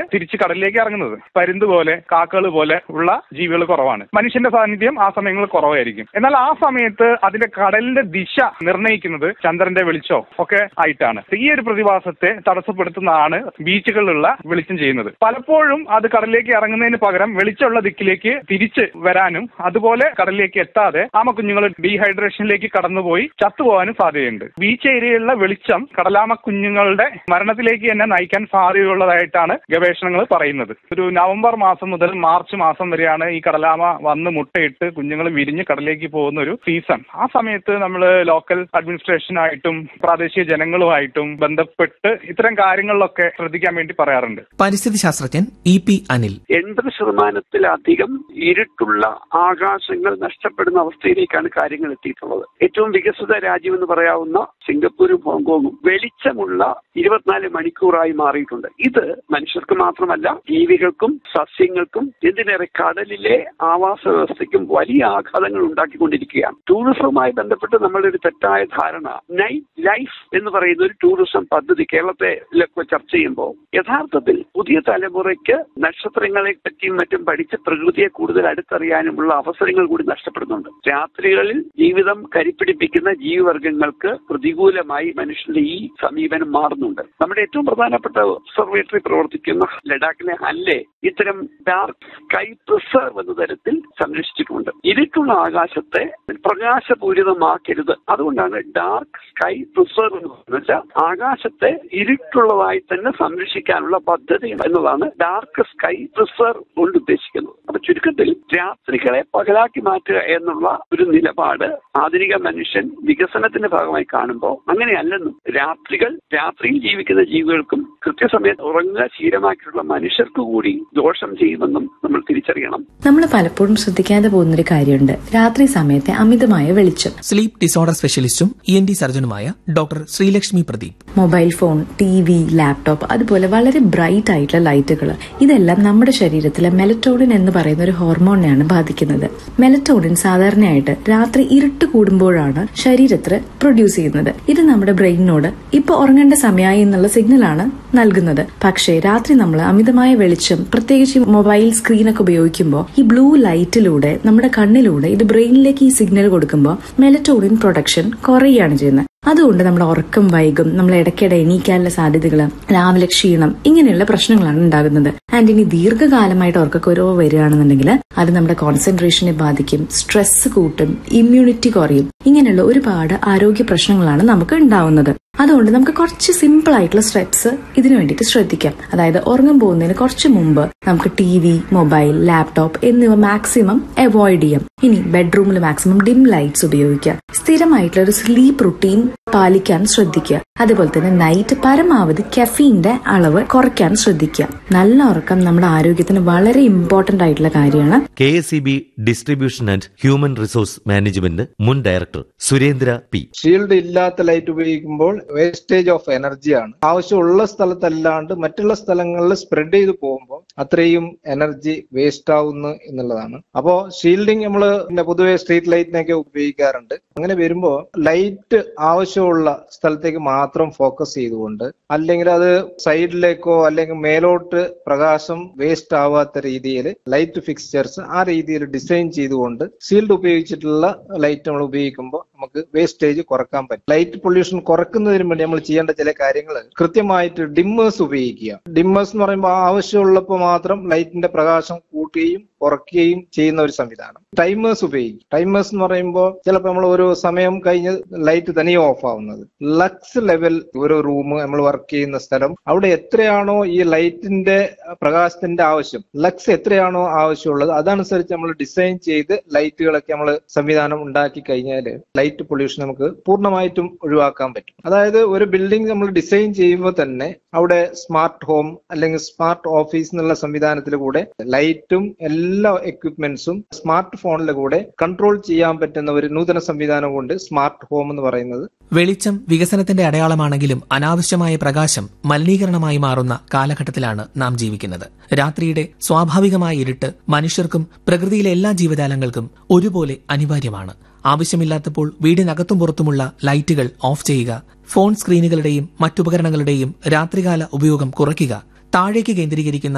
തിരിച്ച് കടലിലേക്ക് ഇറങ്ങുന്നത് പരുന്ത് പോലെ കാക്കകൾ പോലെ ഉള്ള ജീവികൾ കുറവാണ് മനുഷ്യന്റെ സാന്നിധ്യം ആ സമയങ്ങളിൽ കുറവായിരിക്കും എന്നാൽ ആ സമയത്ത് അതിന്റെ കടലിന്റെ ദിശ നിർണ്ണയിക്കുന്നത് ചന്ദ്രന്റെ വെളിച്ചോ ഒക്കെ ആയിട്ടാണ് ഈ ഒരു പ്രതിഭാസത്തെ തടസ്സപ്പെടുത്തുന്നതാണ് ബീച്ചുകളിലുള്ള വെളിച്ചം ചെയ്യുന്നത് പലപ്പോഴും അത് കടലിലേക്ക് ഇറങ്ങുന്നതിന് പകരം വെളിച്ചമുള്ള ദിക്കിലേക്ക് തിരിച്ച് വരാനും അതുപോലെ കടലിലേക്ക് എത്താതെ ആമ കുഞ്ഞുങ്ങൾ ഡീഹൈഡ്രേഷനിലേക്ക് കടന്നുപോയി ചത്തുപോകാനും സാധ്യതയുണ്ട് ബീച്ച് ഏരിയയിലുള്ള വെളിച്ചം കടലാമ കുഞ്ഞുങ്ങളുടെ മരണത്തിലേക്ക് തന്നെ നയിക്കാൻ സാധ്യതയുള്ളതായിട്ടാണ് ഗവേഷണങ്ങൾ പറയുന്നത് ഒരു നവംബർ മാസം മുതൽ മാർച്ച് മാസം വരെയാണ് ഈ കടലാമ വന്ന് മുട്ടയിട്ട് കുഞ്ഞുങ്ങൾ വിരിഞ്ഞ് കടലിലേക്ക് പോകുന്ന ഒരു സീസൺ ആ സമയത്ത് നമ്മൾ ലോക്കൽ അഡ്മിനിസ്ട്രേഷനായിട്ടും പ്രാദേശിക ജനങ്ങളുമായിട്ടും ബന്ധപ്പെട്ട് ഇത്തരം കാര്യങ്ങളിലൊക്കെ ശ്രദ്ധിക്കാൻ വേണ്ടി പറയാറുണ്ട് പരിസ്ഥിതി ശാസ്ത്രജ്ഞൻ ഇ പി അനിൽ എൺപത് ശതമാനത്തിലധികം ഇരുട്ടുള്ള ആകാശങ്ങൾ നഷ്ടപ്പെടുന്ന അവസ്ഥയിലേക്കാണ് കാര്യങ്ങൾ എത്തിയിട്ടുള്ളത് ഏറ്റവും വികസിത രാജ്യം എന്ന് പറയാവുന്ന സിംഗപ്പൂരും ഹോങ്കോങ്ങും വെളിച്ചമുള്ള ഇരുപത്തിനാല് മണിക്കൂറായി മാറിയിട്ടുണ്ട് ഇത് മനുഷ്യർക്ക് മാത്രമല്ല ജീവികൾക്കും സസ്യങ്ങൾക്കും എന്തിനേറെ കടലിലെ ആവാസ വ്യവസ്ഥയ്ക്കും വലിയ ആഘാതങ്ങൾ ഉണ്ടാക്കിക്കൊണ്ടിരിക്കുകയാണ് ടൂറിസവുമായി ബന്ധപ്പെട്ട് നമ്മളുടെ ഒരു തെറ്റായ ധാരണ നൈറ്റ് ലൈഫ് എന്ന് പറയുന്ന ഒരു ടൂറിസം പദ്ധതി കേരളത്തെ ചർച്ച ചെയ്യുമ്പോൾ യഥാർത്ഥത്തിൽ പുതിയ തലമുറയ്ക്ക് നക്ഷത്രങ്ങളെ പറ്റിയും മറ്റും പഠിച്ച് പ്രകൃതിയെ കൂടുതൽ അടുത്തറിയാനുമുള്ള അവസരങ്ങൾ കൂടി നഷ്ടപ്പെടുന്നുണ്ട് രാത്രികളിൽ ജീവിതം കരിപ്പിടിപ്പിക്കുന്ന ജീവിവർഗങ്ങൾക്ക് പ്രതികൂലമായി മനുഷ്യന്റെ ഈ സമീപനം മാറുന്നുണ്ട് നമ്മുടെ ഏറ്റവും പ്രധാനപ്പെട്ട ഒബ്സർവേറ്ററി പ്രവർത്തിക്കുന്ന ലഡാക്കിലെ ഹല്ലെ ഇത്തരം ഡാർക്ക് സ്കൈ പ്രിസർവ് എന്ന തരത്തിൽ സംരക്ഷിച്ചിട്ടുണ്ട് ഇരുട്ടുള്ള ആകാശത്തെ പ്രകാശപൂരിതമാക്കരുത് അതുകൊണ്ടാണ് ഡാർക്ക് സ്കൈ പ്രിസർവ് എന്ന് പറയുന്നത് വെച്ചാൽ ആകാശത്തെ ഇരുട്ടുള്ളതായി തന്നെ സംരക്ഷിക്കാനുള്ള പദ്ധതി എന്നതാണ് ഡാർക്ക് സ്കൈ പ്രിസർവ് കൊണ്ട് ഉദ്ദേശിക്കുന്നത് അപ്പൊ ചുരുക്കത്തിൽ രാത്രികളെ പകലാക്കി മാറ്റുക എന്നുള്ള ഒരു നിലപാട് ആധുനിക മനുഷ്യൻ വികസനത്തിന്റെ ഭാഗമായി കാണുമ്പോൾ അങ്ങനെയല്ലെന്നും രാത്രികൾ രാത്രിയിൽ ജീവിക്കുന്ന ജീവികൾക്കും കൃത്യസമയത്ത് ഉറങ്ങുക ശീലമാക്കിയിട്ടുള്ള മനുഷ്യർക്ക് കൂടി ദോഷം ചെയ്യുമെന്നും നമ്മൾ തിരിച്ചറിയണം നമ്മൾ പലപ്പോഴും ശ്രദ്ധിക്കാതെ പോകുന്നൊരു കാര്യമുണ്ട് രാത്രി സമയത്തെ അമിതമായ വെളിച്ചം സ്ലീപ്പ് ഡിസോർഡർ സ്പെഷ്യലിസ്റ്റും ഇ എൻ ഡി സർജനുമായ doctor Sreelakshmi Pradeep mobile phone T V laptop അതുപോലെ വളരെ ബ്രൈറ്റ് ആയിട്ടുള്ള ലൈറ്റുകൾ ഇതെല്ലാം നമ്മുടെ ശരീരത്തിലെ മെലറ്റോണിൻ എന്ന് പറയുന്ന ഒരു ഹോർമോണിനെയാണ് ബാധിക്കുന്നത് മെലറ്റോണിൻ സാധാരണയായിട്ട് രാത്രി ഇരുട്ട് കൂടുമ്പോഴാണ് ശരീരത്തിൽ പ്രൊഡ്യൂസ് ചെയ്യുന്നത് ഇത് നമ്മുടെ ബ്രെയിനിനോട് ഇപ്പൊ ഉറങ്ങേണ്ട സമയമായി എന്നുള്ള സിഗ്നലാണ് നൽകുന്നത് പക്ഷേ രാത്രി നമ്മൾ അമിതമായ വെളിച്ചം പ്രത്യേകിച്ച് മൊബൈൽ സ്ക്രീനൊക്കെ ഉപയോഗിക്കുമ്പോൾ ഈ ബ്ലൂ ലൈറ്റിലൂടെ നമ്മുടെ കണ്ണിലൂടെ ഇത് ബ്രെയിനിലേക്ക് ഈ സിഗ്നൽ കൊടുക്കുമ്പോൾ മെലറ്റോണിൻ പ്രൊഡക്ഷൻ കുറയുകയാണ് ചെയ്യുന്നത് അതുകൊണ്ട് നമ്മുടെ ഉറക്കം വൈകും നമ്മൾ ഇടയ്ക്കിടെ എണീക്കാനുള്ള സാധ്യതകൾ രാവിലെ ക്ഷീണം ഇങ്ങനെയുള്ള പ്രശ്നങ്ങളാണ് ഉണ്ടാകുന്നത് ആൻഡ് ഇനി ദീർഘകാലമായിട്ട് ഉറക്കക്കുറവ് വരികയാണെന്നുണ്ടെങ്കിൽ അത് നമ്മുടെ കോൺസെൻട്രേഷനെ ബാധിക്കും സ്ട്രെസ് കൂട്ടും ഇമ്മ്യൂണിറ്റി കുറയും ഇങ്ങനെയുള്ള ഒരുപാട് ആരോഗ്യ പ്രശ്നങ്ങളാണ് നമുക്ക് ഉണ്ടാവുന്നത് അതുകൊണ്ട് നമുക്ക് കുറച്ച് സിമ്പിൾ ആയിട്ടുള്ള സ്റ്റെപ്സ് ഇതിനു വേണ്ടിയിട്ട് ശ്രദ്ധിക്കാം അതായത് ഉറങ്ങാൻ പോകുന്നതിന് കുറച്ച് മുമ്പ് നമുക്ക് ടി വി മൊബൈൽ ലാപ്ടോപ്പ് എന്നിവ മാക്സിമം അവോയ്ഡ് ചെയ്യാം ഇനി ബെഡ്റൂമിൽ മാക്സിമം ഡിം ലൈറ്റ്സ് ഉപയോഗിക്കുക സ്ഥിരമായിട്ടുള്ള ഒരു സ്ലീപ്പ് റുട്ടീൻ പാലിക്കാൻ ശ്രദ്ധിക്കുക അതുപോലെ തന്നെ നൈറ്റ് പരമാവധി കെഫീന്റെ അളവ് കുറയ്ക്കാൻ ശ്രദ്ധിക്കുക നല്ല ഉറക്കം നമ്മുടെ ആരോഗ്യത്തിന് വളരെ ഇമ്പോർട്ടന്റ് ആയിട്ടുള്ള കാര്യമാണ് K S E B distribution and human resource management മുൻ ഡയറക്ടർ സുരേന്ദ്ര പി ഷീൽഡ് ഇല്ലാത്ത ലൈറ്റ് ഉപയോഗിക്കുമ്പോൾ വേസ്റ്റേജ് ഓഫ് എനർജിയാണ് ആവശ്യമുള്ള സ്ഥലത്തല്ലാണ്ട് മറ്റുള്ള സ്ഥലങ്ങളിൽ സ്പ്രെഡ് ചെയ്ത് പോകുമ്പോൾ അത്രയും എനർജി വേസ്റ്റ് ആവുന്നു എന്നുള്ളതാണ് അപ്പോ ഷീൽഡിങ് നമ്മൾ പൊതുവെ സ്ട്രീറ്റ് ലൈറ്റിനൊക്കെ ഉപയോഗിക്കാറുണ്ട് അങ്ങനെ വരുമ്പോൾ ലൈറ്റ് ആവശ്യമുള്ള സ്ഥലത്തേക്ക് മാത്രം ഫോക്കസ് ചെയ്തുകൊണ്ട് അല്ലെങ്കിൽ അത് സൈഡിലേക്കോ അല്ലെങ്കിൽ മേലോട്ട് പ്രകാശം വേസ്റ്റ് ആവാത്ത രീതിയിൽ ലൈറ്റ് ഫിക്സ്ചേഴ്സ് ആ രീതിയിൽ ഡിസൈൻ ചെയ്തുകൊണ്ട് ഷീൽഡ് ഉപയോഗിച്ചിട്ടുള്ള ലൈറ്റ് നമ്മൾ ഉപയോഗിക്കുമ്പോൾ നമുക്ക് വേസ്റ്റേജ് കുറക്കാൻ പറ്റും ലൈറ്റ് പൊല്യൂഷൻ കുറക്കുന്നതിന് വേണ്ടി നമ്മൾ ചെയ്യേണ്ട ചില കാര്യങ്ങൾ കൃത്യമായിട്ട് ഡിമ്മേഴ്സ് ഉപയോഗിക്കുക ഡിമ്മേഴ്സ് എന്ന് പറയുമ്പോൾ ആവശ്യമുള്ളപ്പോൾ മാത്രം ലൈറ്റിന്റെ പ്രകാശം കൂട്ടുകയും കുറയ്ക്കുകയും ചെയ്യുന്ന ഒരു സംവിധാനം ടൈമേഴ്സ് ഉപയോഗിക്കും ടൈമേഴ്സ് എന്ന് പറയുമ്പോൾ ചിലപ്പോൾ നമ്മൾ ഒരു സമയം കഴിഞ്ഞ് ലൈറ്റ് തനിയെ ഓഫ് ആവുന്നത് ലക്സ് ലെവൽ ഒരു റൂം നമ്മൾ വർക്ക് ചെയ്യുന്ന സ്ഥലം അവിടെ എത്രയാണോ ഈ ലൈറ്റിന്റെ പ്രകാശത്തിന്റെ ആവശ്യം ലക്സ് എത്രയാണോ ആവശ്യമുള്ളത് അതനുസരിച്ച് നമ്മൾ ഡിസൈൻ ചെയ്ത് ലൈറ്റുകളൊക്കെ നമ്മൾ സംവിധാനം ഉണ്ടാക്കി കഴിഞ്ഞാൽ ലൈറ്റ് പൊല്യൂഷൻ നമുക്ക് പൂർണ്ണമായിട്ടും ഒഴിവാക്കാൻ പറ്റും അതായത് ഒരു ബിൽഡിംഗ് നമ്മൾ ഡിസൈൻ ചെയ്യുമ്പോൾ തന്നെ അവിടെ സ്മാർട്ട് ഹോം അല്ലെങ്കിൽ സ്മാർട്ട് ഓഫീസ് എന്നുള്ള സംവിധാനത്തിൽ കൂടെ ലൈറ്റും എല്ലാ എക്വിപ്മെന്റ്സും സ്മാർട്ട് ഫോണിലെ കൂടെ കൺട്രോൾ ചെയ്യാൻ പറ്റുന്ന ഒരു നൂതന സംവിധാനം കൊണ്ട് സ്മാർട്ട് ഹോം എന്ന് പറയുന്നത് വെളിച്ചം വികസനത്തിന്റെ അടയാളമാണെങ്കിലും അനാവശ്യമായ പ്രകാശം മലിനീകരണമായി മാറുന്ന കാലഘട്ടത്തിലാണ് നാം ജീവിക്കുന്നത് രാത്രിയുടെ സ്വാഭാവികമായ ഇരുട്ട് മനുഷ്യർക്കും പ്രകൃതിയിലെ എല്ലാ ജീവജാലങ്ങൾക്കും ഒരുപോലെ അനിവാര്യമാണ് ആവശ്യമില്ലാത്തപ്പോൾ വീടിനകത്തും പുറത്തുമുള്ള ലൈറ്റുകൾ ഓഫ് ചെയ്യുക ഫോൺ സ്ക്രീനുകളുടെയും മറ്റുപകരണങ്ങളുടെയും രാത്രികാല ഉപയോഗം കുറയ്ക്കുക താഴേക്ക് കേന്ദ്രീകരിക്കുന്ന